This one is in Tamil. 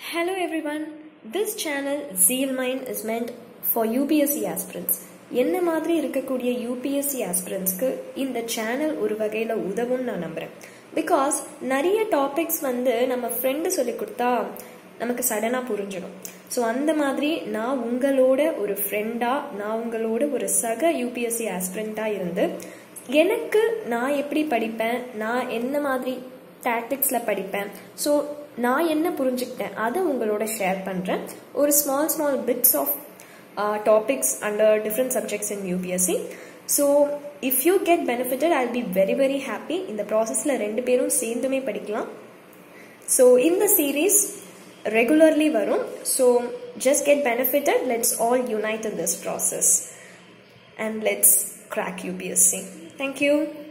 Hello everyone. This channel Zeal Mind is meant for UPSC aspirants. என்ன மாதிரி இருக்கக்கூடிய யூபிஎஸ்சி ஆஸ்பிரன்ஸ்க்கு இந்த சேனல் ஒரு வகையில் உதவும்னு நான் நம்புகிறேன் பிகாஸ் நிறைய டாபிக்ஸ் வந்து நம்ம ஃப்ரெண்டு சொல்லி கொடுத்தா நமக்கு சடனாக புரிஞ்சிடும் ஸோ அந்த மாதிரி நான் உங்களோட ஒரு ஃப்ரெண்டாக நான் உங்களோட ஒரு சக யூபிஎஸ்சி ஆஸ்பிரண்ட்டாக இருந்து எனக்கு நான் எப்படி படிப்பேன் நான் என்ன மாதிரி டாக்டிக்ஸில் படிப்பேன் ஸோ நான் என்ன புரிஞ்சுக்கிட்டேன் அதை உங்களோட ஷேர் பண்ணுறேன் ஒரு small small bits of topics under different subjects in UPSC so if you get benefitted I be very very happy இந்த ப்ராசஸில் ரெண்டு பேரும் சேர்ந்துமே படிக்கலாம் ஸோ இந்த சீரீஸ் ரெகுலர்லி வரும் so just get benefitted let's all unite in this process and let's crack UPSC thank you